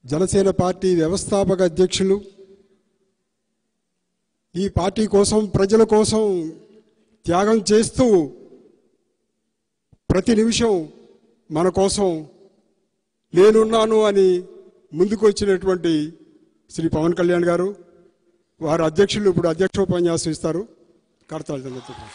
Janasena party వ్యవస్థాపక అధ్యక్షులు ఈ పార్టీ కోసం ప్రజల కోసం త్యాగం చేస్తూ ప్రతి నిమిషం మన కోసం నేనున్నాను అని ముందుకు వచ్చినటువంటి శ్రీ పవన్ కళ్యాణ్ గారు వారి అధ్యక్షులు ఇప్పుడు అధ్యక్షోపన్యాసం ఇస్తారు కడతాళ చంద్రబాబు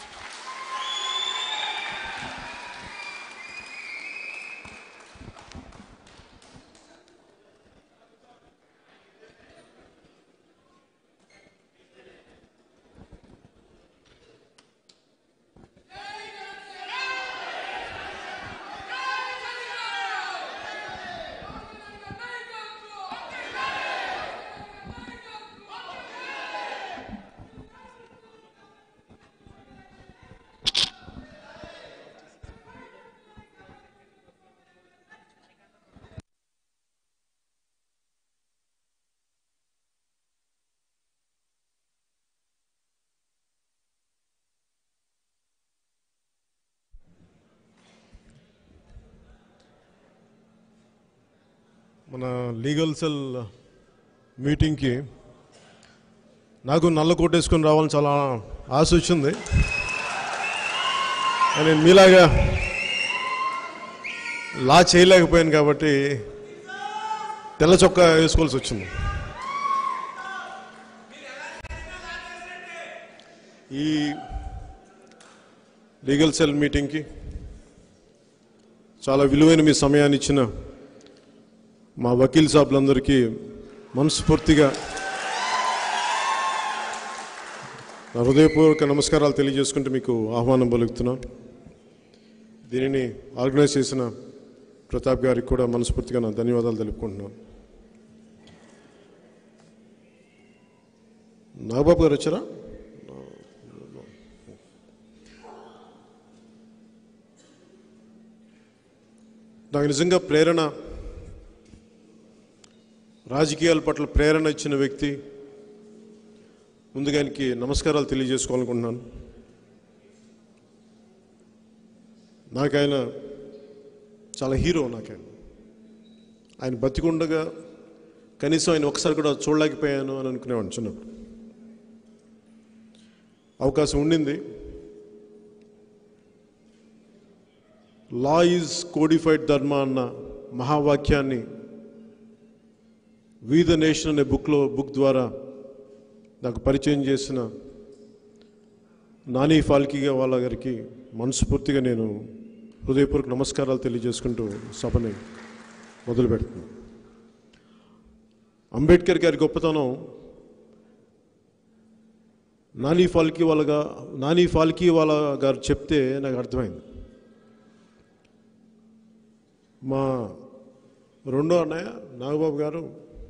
మన లీగల్ సెల్ మీటింగ్కి నాకు నల్ల కోటేసుకొని రావాలని చాలా ఆశ వచ్చింది నేను మీలాగా లా చేయలేకపోయాను కాబట్టి తెల్ల చొక్కా వేసుకోవాల్సి వచ్చింది ఈ లీగల్ సెల్ మీటింగ్కి చాలా విలువైన మీ సమయాన్ని ఇచ్చిన మా వకీల్ సాబులందరికీ మనస్ఫూర్తిగా నా హృదయపూర్వక నమస్కారాలు తెలియజేసుకుంటూ మీకు ఆహ్వానం పలుకుతున్నాను దీనిని ఆర్గనైజ్ చేసిన ప్రతాప్ గారికి కూడా మనస్ఫూర్తిగా నా ధన్యవాదాలు తెలుపుకుంటున్నాను నాగబాబు గారు వచ్చారా నాకు నిజంగా ప్రేరణ రాజకీయాల పట్ల ప్రేరణ ఇచ్చిన వ్యక్తి ముందుగా ఆయనకి నమస్కారాలు తెలియజేసుకోవాలనుకుంటున్నాను నాకు ఆయన చాలా హీరో నాకు ఆయన ఆయన బతికుండగా కనీసం ఆయన ఒకసారి కూడా చూడలేకపోయాను అని అనుకునేవాడిని చిన్నప్పుడు అవకాశం ఉండింది లా ఈజ్ కోడిఫైడ్ ధర్మ అన్న మహావాక్యాన్ని వి ద నేషన్ అనే బుక్లో బుక్ ద్వారా నాకు పరిచయం చేసిన నాని ఫాల్కిగా వాళ్ళ గారికి మనస్ఫూర్తిగా నేను హృదయపూర్వక నమస్కారాలు తెలియజేసుకుంటూ సభని మొదలు పెడుతున్నాను అంబేద్కర్ గారి గొప్పతనం నాని ఫాల్కి వాళ్ళగా నాని ఫాల్కి వాళ్ళ గారు చెప్తే నాకు అర్థమైంది మా రెండో అన్నయ్య నాగబాబు గారు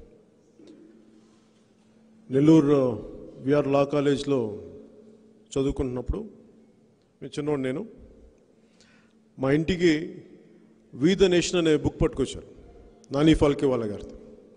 నెల్లూరు విఆర్ లా కాలేజ్లో చదువుకుంటున్నప్పుడు నేను చిన్నవాడు నేను మా ఇంటికి వి ద నేషన్ అనే బుక్ పట్టుకొచ్చారు నాని ఫాల్కే వాళ్ళ గారితో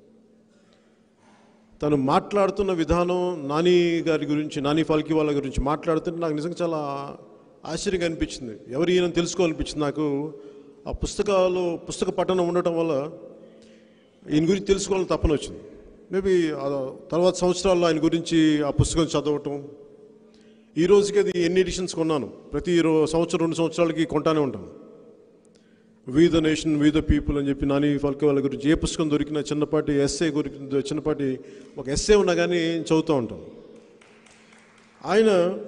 తను మాట్లాడుతున్న విధానం నాని గారి గురించి నాని ఫాల్కి వాళ్ళ గురించి మాట్లాడుతుంటే నాకు నిజంగా చాలా ఆశ్చర్యంగా అనిపించింది ఎవరు ఈయన తెలుసుకోవాలనిపించింది నాకు ఆ పుస్తకాలు పుస్తక పఠనం ఉండటం వల్ల ఈయన గురించి తెలుసుకోవాలని తపన వచ్చింది మేబీ తర్వాత సంవత్సరాల్లో ఆయన గురించి ఆ పుస్తకం చదవటం ఈ రోజుకి అది ఎన్ని ఎడిషన్స్ కొన్నాను ప్రతి రో- సంవత్సరం రెండు సంవత్సరాలకి కొంటానే ఉంటాను we the nation we the people అని చెప్పి నాని ఫల్కే వాళ్ళ గురించి ఏ పుస్తకం దొరికినా చిన్నపాటి ఎస్ఏ గురించి చిన్నపాటి ఒక ఎస్ఏ ఉన్నా కానీ చదువుతూ ఉంటాను ఆయన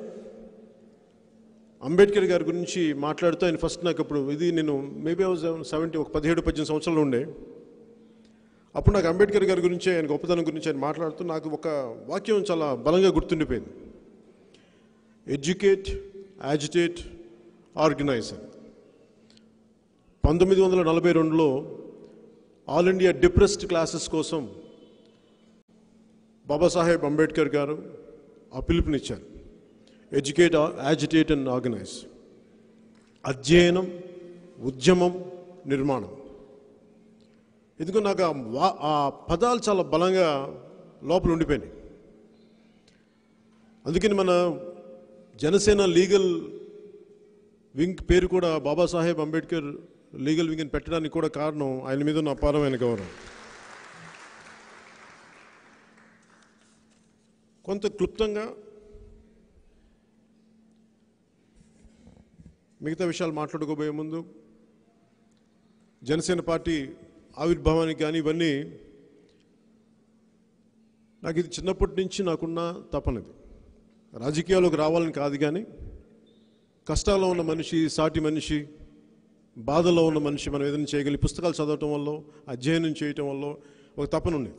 అంబేద్కర్ గారి గురించి మాట్లాడుతూ ఆయన ఫస్ట్ నాకు అప్పుడు ఇది నేను మేబీ వాజ్ సెవెంటీ ఒక పదిహేడు పద్దెనిమిది సంవత్సరాలు ఉండే అప్పుడు నాకు అంబేద్కర్ గారి గురించి ఆయన గొప్పతనం గురించి ఆయన మాట్లాడుతూ నాకు ఒక వాక్యం చాలా బలంగా గుర్తుండిపోయింది ఎడ్యుకేట్ యాజిటేట్ ఆర్గనైజ్ అని పంతొమ్మిది వందల నలభై రెండులో ఆల్ ఇండియా డిప్రెస్డ్ క్లాసెస్ కోసం బాబాసాహెబ్ అంబేద్కర్ గారు ఆ పిలుపునిచ్చారు ఎడ్యుకేట్ యాజిటేట్ అండ్ ఆర్గనైజ్ అధ్యయనం ఉద్యమం నిర్మాణం ఎందుకు నాకు ఆ వా- ఆ పదాలు చాలా బలంగా లోపల ఉండిపోయినాయి అందుకని మన జనసేన లీగల్ వింగ్ పేరు కూడా బాబాసాహెబ్ అంబేద్కర్ లీగల్ వింగ్ అని పెట్టడానికి కూడా కారణం ఆయన మీద ఉన్న అపారమైన గౌరవం కొంత క్లుప్తంగా మిగతా విషయాలు మాట్లాడుకోబోయే ముందు జనసేన పార్టీ ఆవిర్భావానికి కానీ ఇవన్నీ నాకు ఇది చిన్నప్పటి నుంచి నాకున్న తపనది రాజకీయాల్లోకి రావాలని కాదు కానీ కష్టాల్లో ఉన్న మనిషి సాటి మనిషి బాధలో ఉన్న మనిషి మనం ఏదైనా చేయగలిగి పుస్తకాలు చదవటం వల్ల అధ్యయనం చేయటం వల్ల ఒక తపన ఉండేది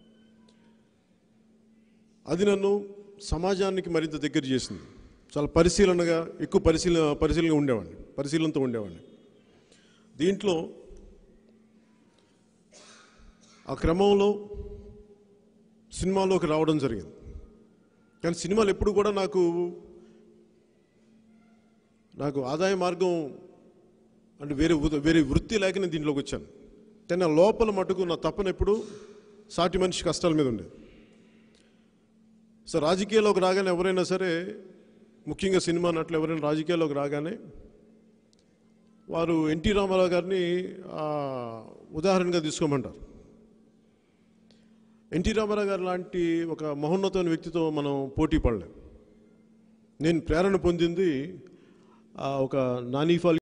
అది నన్ను సమాజానికి మరింత దగ్గర చేసింది చాలా పరిశీలనగా ఎక్కువ పరిశీలన పరిశీలనగా ఉండేవాడిని పరిశీలనతో ఉండేవాడిని దీంట్లో ఆ క్రమంలో సినిమాలోకి రావడం జరిగింది కానీ సినిమాలు ఎప్పుడు కూడా నాకు నాకు ఆదాయ మార్గం అంటే వేరే ఉద- వేరే వృత్తి లేక నేను దీంట్లోకి వచ్చాను కానీ నా లోపల మటుకు నా తప్పన ఎప్పుడు సాటి మనిషి కష్టాల మీద ఉండేది సో రాజకీయాల్లోకి రాగానే ఎవరైనా సరే ముఖ్యంగా సినిమా నటులు ఎవరైనా రాజకీయాల్లోకి రాగానే వారు ఎన్టీ రామారావు గారిని ఆ, ఉదాహరణగా తీసుకోమంటారు ఎన్టీ రామారావు గారు లాంటి ఒక మహోన్నతమైన వ్యక్తితో మనం పోటీ పడలేం నేను ప్రేరణ పొందింది ఆ, ఒక నాని ఫాల్